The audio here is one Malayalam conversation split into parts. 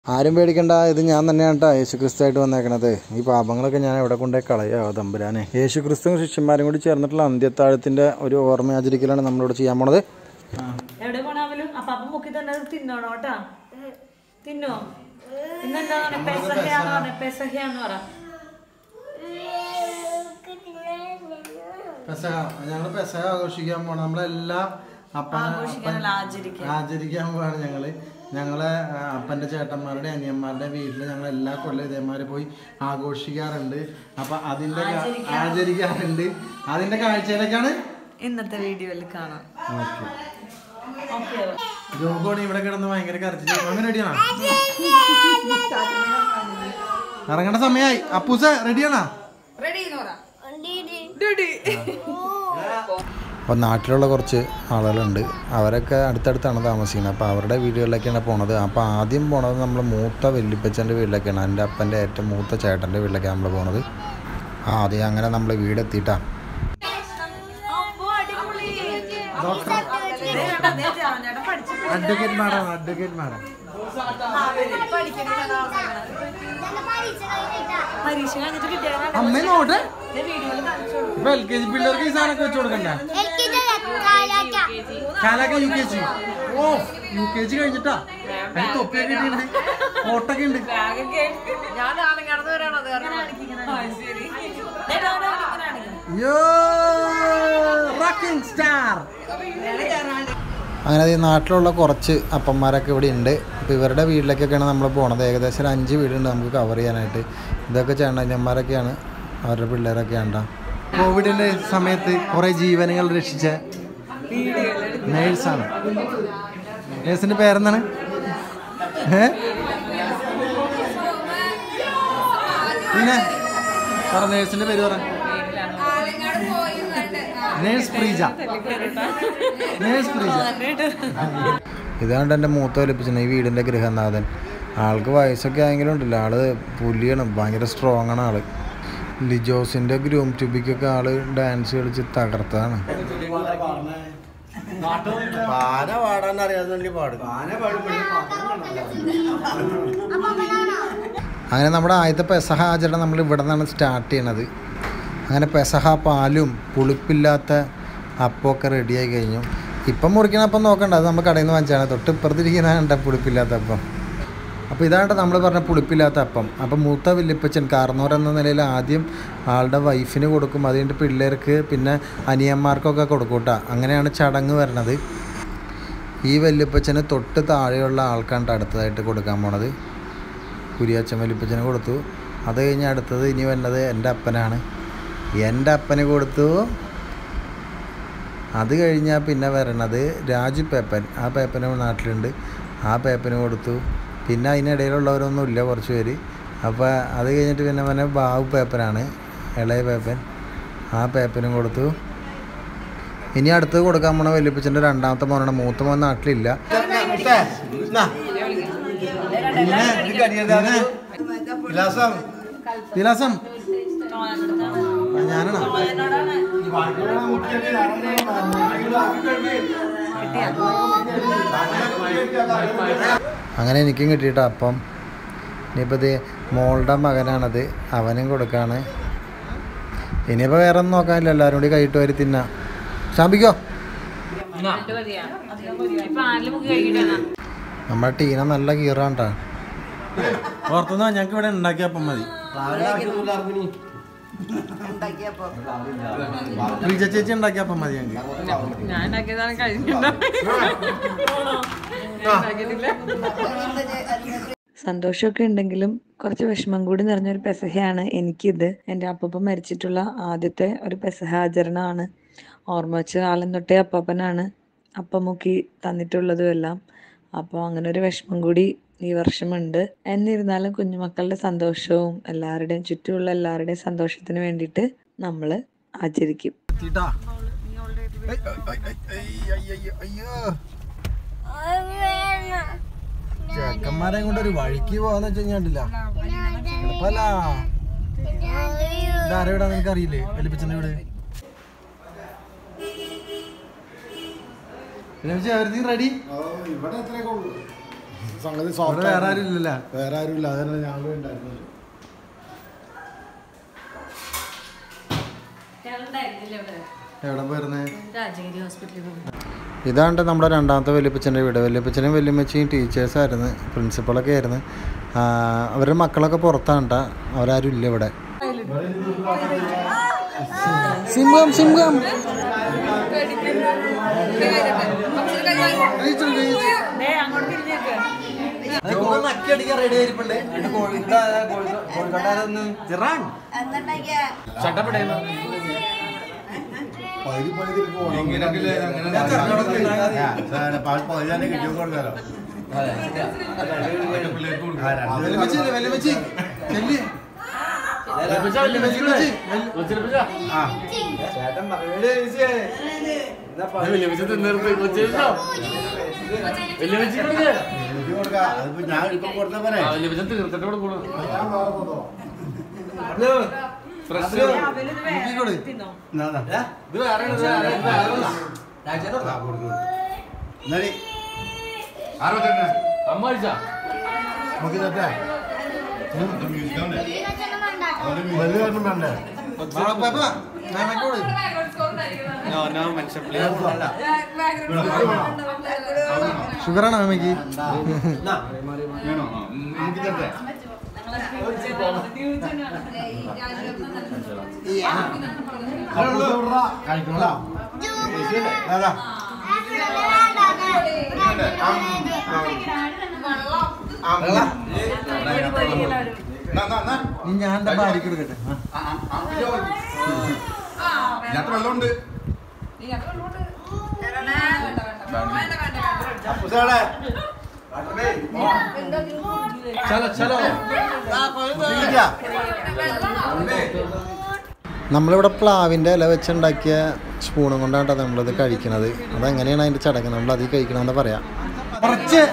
ആരും പേടിക്കണ്ട ഇത് ഞാൻ തന്നെയാണ് കേട്ടോ യേശു ക്രിസ്തുവായിട്ട് വന്നേക്കണത് ഈ പാപങ്ങളൊക്കെ ഞാൻ എവിടെ കൊണ്ടുപോയി കളയോ തമ്പുരാനെ യേശു ക്രിസ്തുവും ശിഷ്യന്മാരും കൂടി ചേർന്നിട്ടുള്ള അന്ത്യത്താഴത്തിന്റെ ഒരു ഓർമ്മയാചരിക്കലാണ് നമ്മളിവിടെ ചെയ്യാൻ പോണത് എവിടെ പോണാവലും അപ്പൊ അപ്പം മുക്കി തന്നെ അത് തിന്നോണോ കേട്ടാ തിന്നോ ഇന്നെന്താ പറഞ്ഞ പെസഹയാന്ന് പറഞ്ഞ പെസഹയാന്ന് പറ പെസഹ ഞങ്ങൾ പെസഹ ആഘോഷിക്കാൻ പോണം നമ്മളെല്ലാ അപ്പൻ ആഘോഷിക്കാനല്ല ആചരിക്കാൻ ആചരിക്കാൻ പോവാണ് ഞങ്ങള് ഞങ്ങളെ ആ, അപ്പന്റെ ചേട്ടന്മാരുടെ അനിയന്മാരുടെ വീട്ടിൽ ഞങ്ങൾ എല്ലാ കൊല്ലം ഇതേമാതിരി പോയി ആഘോഷിക്കാറുണ്ട് അപ്പൊ അതിന്റെ കാ- ആചരിക്കാറുണ്ട് അതിന്റെ കാഴ്ചയിലേക്കാണ് ഇന്നത്തെ വീഡിയോയിൽ കാണാം ഓക്കെ ഓക്കെ ജോഗോണി ഇവിടെ കിടന്ന് ഭയങ്കര കരച്ചിൽ അങ്ങനെ റെഡിയാണോ ഇറങ്ങേണ്ട സമയമായി അപ്പൂസ റെഡിയാണോ അപ്പോൾ നാട്ടിലുള്ള കുറച്ച് ആളുകളുണ്ട് അവരൊക്കെ അടുത്തടുത്താണ് താമസിക്കുന്നത് അപ്പോൾ അവരുടെ വീടുകളിലേക്കാണ് പോണത് അപ്പോൾ ആദ്യം പോണത് നമ്മൾ മൂത്ത വല്യപ്പച്ചൻ്റെ വീട്ടിലേക്കാണ് എൻ്റെ അപ്പൻ്റെ ഏറ്റവും മൂത്ത ചേട്ടൻ്റെ വീട്ടിലേക്കാണ് നമ്മൾ പോണത് ആ ആദ്യം അങ്ങനെ നമ്മൾ വീടെത്തിയിട്ടാ അഡ്വക്കേറ്റ് മാഡം അഡ്വക്കേറ്റ് മാഡം പരീക്ഷ കഴിഞ്ഞിട്ട് കിട്ടിയാൽ അമ്മ നോട്ടെ വീഡിയോയിൽ കാണിച്ചു ഇപ്പൊ എൽ കെ ജി പിള്ളേർക്ക് ഈ സാധനമൊക്കെ വെച്ച് കൊടുക്കണ്ടേ കാലൊക്കെ യു കെ ജി ഓ യു കെ ജി കഴിഞ്ഞിട്ടാ അതിന് തൊപ്പിയൊക്കെ ഇട്ടിട്ടുണ്ട് കോട്ടൊക്കെ ഉണ്ട് ഞാൻ ആണുങ്ങടന്ന് വരാണത് ശരി യോ റോക്കിംഗ് സ്റ്റാർ അങ്ങനെ ഈ നാട്ടിലുള്ള കുറച്ച് അപ്പന്മാരൊക്കെ ഇവിടെ ഉണ്ട് അപ്പോൾ ഇവരുടെ വീട്ടിലേക്കൊക്കെയാണ് നമ്മൾ പോണത് ഏകദേശം ഒരു അഞ്ച് വീടുണ്ട് നമുക്ക് കവർ ചെയ്യാനായിട്ട് ഇതൊക്കെ ചേട്ടന്മാരൊക്കെയാണ് അവരുടെ പിള്ളേരൊക്കെയാണ് ട്ടോ. കോവിഡിൻ്റെ സമയത്ത് കുറേ ജീവനുകൾ രക്ഷിച്ച നേഴ്സാണ് നേഴ്സിൻ്റെ പേരെന്താണ് ഏ പിന്നെ പറ നേഴ്സിൻ്റെ പേര് പറ നേഴ്സ് പ്രീജ നേഴ്സ് പ്രീജ ഇതാണ് എൻ്റെ മൂത്ത വലിപ്പിച്ചത് ഈ വീടിൻ്റെ ഗൃഹനാഥൻ ആൾക്ക് വയസ്സൊക്കെ ആയെങ്കിലും ഉണ്ടല്ലോ ആള് പുലിയാണ് ഭയങ്കര സ്ട്രോങ് ആണ് ആള് ലിജോസിൻ്റെ ഗ്രൂം ട്യൂബിക്കൊക്കെ ആള് ഡാൻസ് കളിച്ച് തകർത്തതാണ് പാന പാടാൻ അറിയാതെ പാടും അങ്ങനെ നമ്മുടെ ആദ്യത്തെ പെസഹ ആചരണം നമ്മൾ ഇവിടെ നിന്നാണ് സ്റ്റാർട്ട് ചെയ്യണത് അങ്ങനെ പെസഹ പാലും പുളിപ്പില്ലാത്ത അപ്പമൊക്കെ റെഡിയായി കഴിഞ്ഞു ഇപ്പം മുറിക്കണ അപ്പം നോക്കണ്ട അത് നമ്മൾ കടയിൽ നിന്ന് വാങ്ങിച്ചാണ് തൊട്ട് ഇപ്പുറത്തിരിക്കുന്നതാണ് കണ്ട പുളിപ്പില്ലാത്ത അപ്പം അപ്പോൾ ഇതാണ് നമ്മൾ പറഞ്ഞ പുളിപ്പില്ലാത്ത അപ്പം അപ്പം മൂത്ത വല്യപ്പച്ചൻ കാർന്നോർ എന്ന നിലയിൽ ആദ്യം ആളുടെ വൈഫിന് കൊടുക്കും അത് കഴിഞ്ഞിട്ട് പിള്ളേർക്ക് പിന്നെ അനിയന്മാർക്കൊക്കെ കൊടുക്കും കേട്ടോ അങ്ങനെയാണ് ചടങ്ങ് വരണത് ഈ വല്യപ്പച്ചന് തൊട്ട് താഴെയുള്ള ആൾക്കാണ് അടുത്തതായിട്ട് കൊടുക്കാൻ പോണത് കുരിയാച്ചൻ വലിപ്പച്ചന് കൊടുത്തു അത് കഴിഞ്ഞ് അടുത്തത് ഇനി വരുന്നത് എൻ്റെ അപ്പനാണ് എൻ്റെ അപ്പന് കൊടുത്തു അത് കഴിഞ്ഞാൽ പിന്നെ വരണത് രാജു പേപ്പൻ ആ പേപ്പന് നാട്ടിലുണ്ട് ആ പേപ്പന് കൊടുത്തു പിന്നെ അതിനിടയിലുള്ളവരൊന്നും ഇല്ല കുറച്ച് പേര് അപ്പോൾ അത് കഴിഞ്ഞിട്ട് പിന്നെ പിന്നെ ബാബു പേപ്പനാണ് ഇളയ പേപ്പൻ ആ പേപ്പനും കൊടുത്തു ഇനി അടുത്തത് കൊടുക്കാൻ പോണ വല്യപ്പച്ചൻ്റെ രണ്ടാമത്തെ മോനാണ് മൂത്ത മോൻ നാട്ടിലില്ല വിലാസം വിലാസം ഞാനാണോ അങ്ങനെ എനിക്കും കിട്ടിയിട്ടോ അപ്പം ഇനിയിപ്പോൾ ഇത് മോളുടെ മകനാണത് അവനും കൊടുക്കാണ് ഇനിയിപ്പോൾ വേറെ ഒന്നും നോക്കാനില്ല എല്ലാവരും കൂടി കൈയിട്ട് വരി തിന്നാം ശാപിക്കോ നമ്മുടെ ടീന നല്ല കീറാണ്ടാ പുറത്തുനിന്ന് ഞങ്ങൾക്ക് ഇവിടെ ഉണ്ടാക്കിയ അപ്പം മതി പ്രീജ ചേച്ചി ഉണ്ടാക്കിയ അപ്പം മതി ഞങ്ങൾക്ക് ഞാൻ ഉണ്ടാക്കിയതാണ് കഴിഞ്ഞിട്ടുണ്ടോ സന്തോഷമൊക്കെ ഉണ്ടെങ്കിലും കുറച്ച് വിഷമം കൂടി നിറഞ്ഞൊരു പെസഹയാണ് എനിക്കിത് എൻ്റെ അപ്പൂപ്പ മരിച്ചിട്ടുള്ള ആദ്യത്തെ ഒരു പെസഹ ആചരണമാണ് ഓർമ്മ വെച്ച കാലം തൊട്ടേ അപ്പാപ്പനാണ് അപ്പം മുക്കി തന്നിട്ടുള്ളതും എല്ലാം അപ്പോൾ അങ്ങനെ ഒരു വിഷമം കൂടി ഈ വർഷമുണ്ട് എന്നിരുന്നാലും കുഞ്ഞുമക്കളുടെ സന്തോഷവും എല്ലാവരുടെയും ചുറ്റുമുള്ള എല്ലാവരുടെയും സന്തോഷത്തിന് വേണ്ടിയിട്ട് നമ്മൾ ആചരിക്കും എത്തിട്ടാ അയ്യോ ചെക്കന്മാരെ കൊണ്ട് ഒരു വഴിക്ക് പോവാന്ന് വെച്ച് കഴിഞ്ഞാണ്ടില്ല എളുപ്പല്ല ഇതാരെവിടാ നിനക്ക് അറിയില്ലേ വലിപ്പിച്ചന്റെ വീട് എവരിതിങ് റെഡി ഇവിടെ എത്രയൊക്കെ ഉള്ളു സംഗതി ഇവിടെ സോഫ്റ്റ് വേറെ ആരും ഇല്ലല്ലോ വേറെ ആരും ഇല്ല അതന്നെ ഞങ്ങൾ ഉണ്ടായിരുന്നത് എവിടെ പോയിരുന്നേ രാജഗിരി ഹോസ്പിറ്റലിൽ പോകും ഇതാണ്ട് നമ്മുടെ രണ്ടാമത്തെ വല്യപ്പച്ചൻ്റെ വീട് വല്യപ്പച്ചനും വല്യമ്മച്ചിയും ടീച്ചേഴ്സായിരുന്നു പ്രിൻസിപ്പളൊക്കെ ആയിരുന്നു ആ, അവരുടെ മക്കളൊക്കെ പുറത്താണ് ട്ടാ. അവരാരും ഇല്ല ഇവിടെ സിംഹം സിംഹം പകുതി പകുതി പകുതി കിട്ടിയ കൊടുക്കാലോ വല്യമ്മച്ചി വല്യമ്മച്ചി ചെല്ലി എനിക്ക് കൊടുക്കാം അതിപ്പോ ഞാൻ ഇപ്പൊ കൊടുത്ത പോലെ എന്നാടി നോക്കി തട്ടെ വലിയ കാരണം വേണ്ടേ ഷുഗറാണോ അമ്മയ്ക്ക് നോക്കി തട്ടെ കഴിക്കണോ അതാ ഇനി ഞാൻ എൻ്റെ ഭാര്യയ്ക്ക് എടുക്കട്ടെ വെള്ളമുണ്ട് അപ്പുസേടെ നമ്മളിവിടെ പ്ലാവിൻ്റെ ഇല വെച്ചുണ്ടാക്കിയ സ്പൂണും കൊണ്ടാണ് ട്ടോ നമ്മളിത് കഴിക്കണത് അതെങ്ങനെയാണ് അതിൻ്റെ ചടങ്ങ് നമ്മൾ അതിൽ കഴിക്കണമെന്ന് പറയാം കുറച്ച്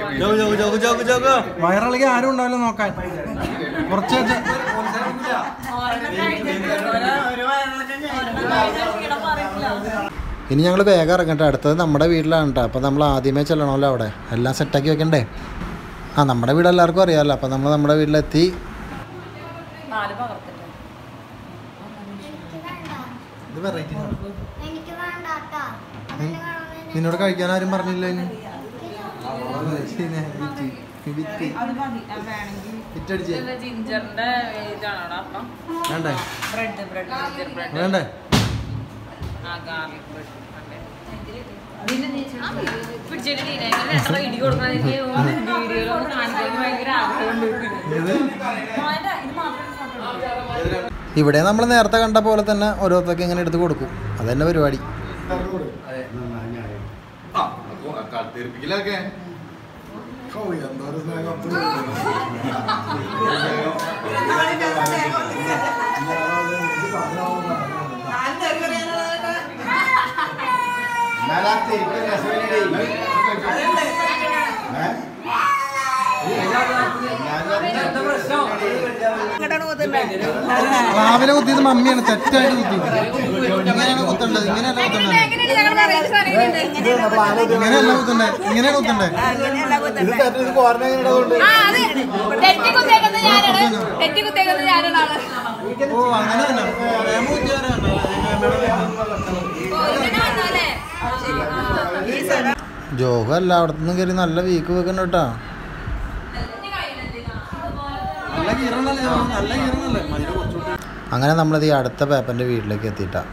വയറിളകി ആരും ഉണ്ടാവില്ല നോക്കാൻ കുറച്ച് വെച്ച് ഇനി ഞങ്ങൾ വേഗം ഇറങ്ങട്ടെ അടുത്തത് നമ്മുടെ വീട്ടിലാണ് കേട്ടോ അപ്പോൾ നമ്മൾ ആദ്യമേ ചെല്ലണമല്ലോ അവിടെ എല്ലാം സെറ്റാക്കി വെക്കണ്ടേ ആ നമ്മുടെ വീട് എല്ലാവർക്കും അറിയാമല്ലോ അപ്പോൾ നമ്മൾ നമ്മുടെ വീട്ടിലെത്തി പാല് പകർത്തിട്ട് ഇത് വെറൈറ്റി എനിക്ക് വേണ്ട കേട്ടോ അതിന് വേണമെന്ന് നിന്നോട് കഴിക്കാൻ ആരും പറഞ്ഞില്ല ഇനി വിറ്റ് അത് മതി അത് വേണമെങ്കിൽ വിറ്റടിച്ചേ ഇത് ജിഞ്ചറിന്റെ ഇതാണോ അപ്പം വേണ്ടേ ബ്രെഡ് ബ്രെഡ് ജിഞ്ചർ ബ്രെഡ് വേണ്ടേ ആ ഗാർലിക് ബ്രെഡ് പിടിച്ചിട്ട് നീ എങ്ങനെ എത്ര ഇടി കൊടുക്കണം എനിക്ക് വീഡിയോയിലൊന്ന് കാണിക്കാൻ ഭയങ്കര ആഗ്രഹമുണ്ട് ഇത് മോനെ, ഇത് മാത്രം ഇവിടെ നമ്മൾ നേരത്തെ കണ്ട പോലെ തന്നെ ഓരോരുത്തർക്ക് ഇങ്ങനെ എടുത്ത് കൊടുക്കും അതന്നെ പരിപാടി തെറിപ്പിക്കലൊക്കെ എന്നാലാ തിരിക്ക് രസമില്ലേ പ്ലാവിലെ കുത്തിയത് മമ്മിയാണ് തെറ്റായിട്ട് കുത്തി ഇങ്ങനെയാണ് കുത്തേണ്ടത് ഇങ്ങനെയല്ല കുത്തേണ്ടത് ഇങ്ങനെയല്ല കുത്തണ്ടേ ഇങ്ങനെയാണ് കുത്തണ്ടേ ഇത് തെറ്റ് ഇത് കോരണ എങ്ങനെയുണ്ട് ഓ അങ്ങനെ തന്നെ പ്രേമ കുത്തിയവരാണ്. ജോഹു എല്ലായിടത്തുനിന്നും കയറി നല്ല വീക്ക് വെക്കണ്ട കേട്ടാ നല്ല കീറണല്ലേ ജോഹു? നല്ല കീറണല്ലേ മധുര കുറച്ചുകൂടി അങ്ങനെ നമ്മളിത് ഈ അടുത്ത പേപ്പറിൻ്റെ വീട്ടിലേക്ക് എത്തിയിട്ടാ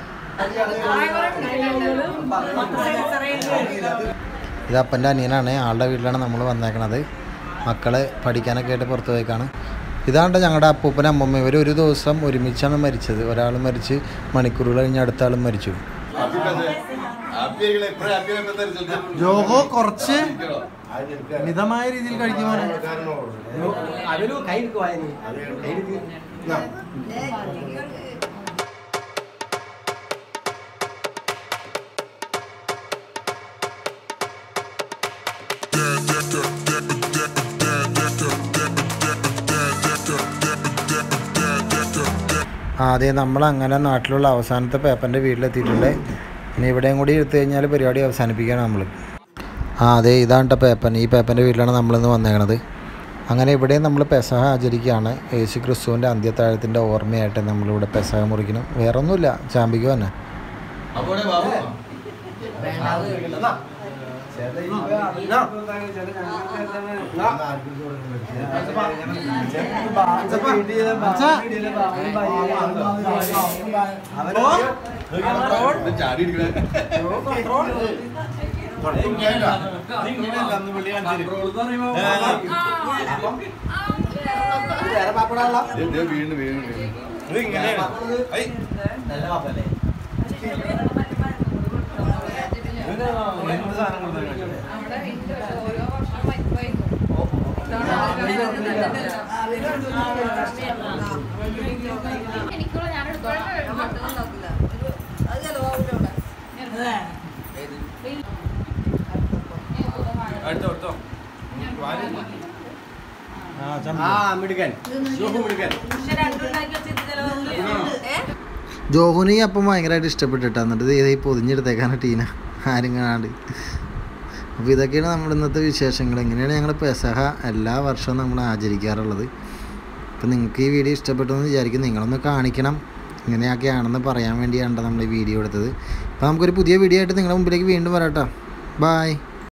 ഇത് അപ്പൻ്റെ അനിയനാണ് ആളുടെ വീട്ടിലാണ് നമ്മൾ വന്നേക്കണത് മക്കള് പഠിക്കാനൊക്കെ ആയിട്ട് പുറത്ത് പോയേക്കാണ് ഇതാണ്ട് ഞങ്ങളുടെ അപ്പൂപ്പനും അമ്മമ്മ ഇവർ ഒരു ദിവസം ഒരുമിച്ചാണ് മരിച്ചത് ഒരാൾ മരിച്ച് മണിക്കൂറുകൾ കഴിഞ്ഞ് അടുത്ത ആളും മരിച്ചു ഹാപ്പി ആയിക്കണേ എപ്പോഴും ഹാപ്പി ആയിട്ട് റിസൾട്ട് ജോഹോ കുറച്ച് മിതമായ രീതിയിൽ കഴിക്കുവാണ് ആദ്യം നമ്മൾ അങ്ങനെ നാട്ടിലുള്ള അവസാനത്തെ പേപ്പറിൻ്റെ വീട്ടിലെത്തിയിട്ടുണ്ട് ഇനി ഇവിടെയും കൂടി എടുത്തു കഴിഞ്ഞാൽ പരിപാടി അവസാനിപ്പിക്കുകയാണ് നമ്മൾ ആ അതെ ഇതാണ് കേട്ടോ പേപ്പൻ ഈ പേപ്പൻ്റെ വീട്ടിലാണ് നമ്മളിന്ന് വന്നേക്കണത് അങ്ങനെ ഇവിടെ നമ്മൾ പെസഹ ആചരിക്കുകയാണ് യേശു ക്രിസ്തുവിൻ്റെ അന്ത്യത്താഴത്തിൻ്റെ ഓർമ്മയായിട്ട് നമ്മളിവിടെ പെസഹ മുറിക്കണം വേറൊന്നുമില്ല ചാമ്പിക്ക് തന്നെ അപ്പോടെ ബാബു ഇത് ചാടി ഇരിക്കണേ ദേ, ദേ വീണ് വീണ് വീണ് എനിക്കുള്ള ഞാൻ ആ മിടുക്കൻ സൂപ്പ് മിടുക്കൻ ജോഹുന് ഈ അപ്പം ഭയങ്കരമായിട്ട് ഇഷ്ടപ്പെട്ടിട്ടാ എന്നിട്ട് ഇത് ഈ പൊതിഞ്ഞെടുത്തേക്കാണ് ടീന ആരും കാണാണ്ട് അപ്പോൾ ഇതൊക്കെയാണ് നമ്മുടെ ഇന്നത്തെ വിശേഷങ്ങൾ എങ്ങനെയാണ് ഞങ്ങൾ പെസഹ എല്ലാ വർഷവും നമ്മൾ ആചരിക്കാറുള്ളത് അപ്പോൾ നിങ്ങൾക്ക് ഈ വീഡിയോ ഇഷ്ടപ്പെട്ടു എന്ന് വിചാരിക്കും നിങ്ങളൊന്ന് കാണിക്കണം ഇങ്ങനെയൊക്കെയാണെന്ന് പറയാൻ വേണ്ടിയാണ് നമ്മൾ ഈ വീഡിയോ എടുത്തത് അപ്പോൾ നമുക്കൊരു പുതിയ വീഡിയോ ആയിട്ട് നിങ്ങളുടെ മുമ്പിലേക്ക് വീണ്ടും വരാം കേട്ടോ ബായ്